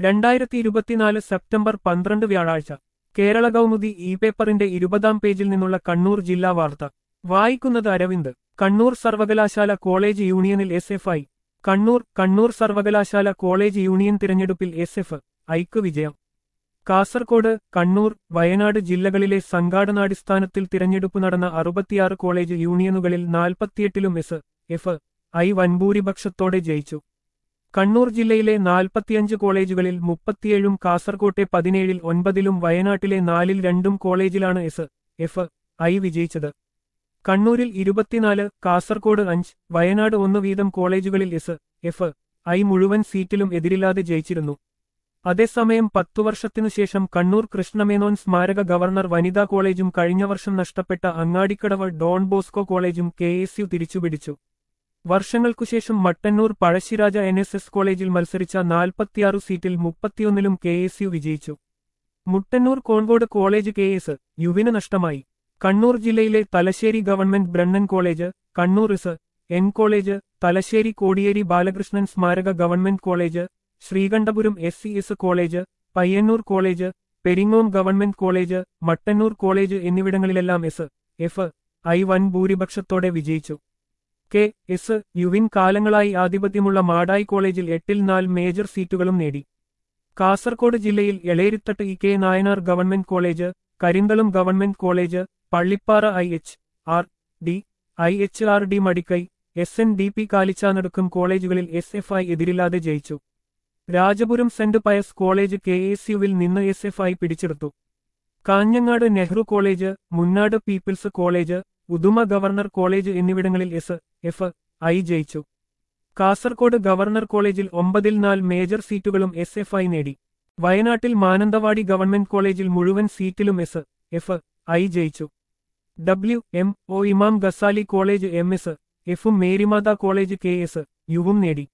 രണ്ടായിരത്തി ഇരുപത്തിനാല് സെപ്റ്റംബർ പന്ത്രണ്ട് വ്യാഴാഴ്ച കേരള കൗമുദി ഇ പേപ്പറിന്റെ ഇരുപതാം പേജിൽ നിന്നുള്ള കണ്ണൂർ ജില്ലാ വാർത്ത വായിക്കുന്നത് അരവിന്ദ് കണ്ണൂർ സർവകലാശാല കോളേജ് യൂണിയനിൽ S F I Kannur Kannur സർവകലാശാല കോളേജ് യൂണിയൻ തിരഞ്ഞെടുപ്പിൽ എസ് എഫ് ഐക്ക് വിജയം കാസർകോട് കണ്ണൂർ വയനാട് ജില്ലകളിലെ സംഘാടനാടിസ്ഥാനത്തിൽ തിരഞ്ഞെടുപ്പ് നടന്ന അറുപത്തിയാറ് കോളേജ് യൂണിയനുകളിൽ നാൽപ്പത്തിയെട്ടിലും എസ് എഫ് ഐ വൻഭൂരിപക്ഷത്തോടെ ജയിച്ചു കണ്ണൂർ ജില്ലയിലെ നാൽപ്പത്തിയഞ്ച് കോളേജുകളിൽ മുപ്പത്തിയേഴും കാസർകോട്ടെ പതിനേഴിൽ ഒൻപതിലും വയനാട്ടിലെ നാലിൽ രണ്ടും കോളേജിലാണ് എസ് എഫ് ഐ വിജയിച്ചത് കണ്ണൂരിൽ ഇരുപത്തിനാല് കാസർകോട് അഞ്ച് വയനാട് ഒന്ന് വീതം കോളേജുകളിൽ എസ് എഫ് ഐ മുഴുവൻ സീറ്റിലും എതിരില്ലാതെ ജയിച്ചിരുന്നു അതേസമയം പത്തു വർഷത്തിനുശേഷം കണ്ണൂർ കൃഷ്ണമേനോൻ സ്മാരക ഗവർണർ വനിതാ കോളേജും കഴിഞ്ഞ വർഷം നഷ്ടപ്പെട്ട അങ്ങാടിക്കടവ് ഡോൺ ബോസ്കോ കോളേജും കെ എസ് യു തിരിച്ചുപിടിച്ചു വർഷങ്ങൾക്കുശേഷം Mattannur Pazhassiraja N S S കോളേജിൽ മത്സരിച്ച നാൽപ്പത്തിയാറു സീറ്റിൽ മുപ്പത്തിയൊന്നിലും കെ എസ് യു വിജയിച്ചു Muttannur Concord college K S യുവിന് നഷ്ടമായി കണ്ണൂർ ജില്ലയിലെ Thalassery government Brennen college Kannur S N college Thalassery Kodiyeri Balakrishnan സ്മാരക government college Sreekandapuram S C S college Payyanur college Peringome government college Mattannur college എന്നിവിടങ്ങളിലെല്ലാം എസ് എഫ് ഐ വൻ ഭൂരിപക്ഷത്തോടെ വിജയിച്ചു കെ എസ് യുവിൻ കാലങ്ങളായി ആധിപത്യമുള്ള മാടായി കോളേജിൽ എട്ടിൽ നാല് മേജർ സീറ്റുകളും നേടി കാസർകോട് ജില്ലയിൽ Elerithattu E K Nayanar government college Karinthalam government college Pallippara I H R D I H R D Madikkai S N D P കാലിച്ചാനടക്കം കോളേജുകളിൽ എസ് എഫ് ഐ എതിരില്ലാതെ ജയിച്ചു Rajapuram saint Pius college K S യുവിൽ നിന്ന് എസ് എഫ് ഐ പിടിച്ചെടുത്തു Kanhangad Nehru college Munnad people's college Uduma governor college എന്നിവിടങ്ങളിൽ S F I ജയിച്ചു Kasaragod governor കോളേജിൽ ഒമ്പതിൽ നാല് മേജർ സീറ്റുകളും എസ് എഫ് ഐ നേടി വയനാട്ടിൽ മാനന്തവാടി ഗവൺമെന്റ് കോളേജിൽ മുഴുവൻ സീറ്റിലും എസ് എഫ് ഐ ജയിച്ചു W M O Imam Ghazali college M S എഫും മേരിമാത കോളേജ് കെ എസ് യുവും നേടി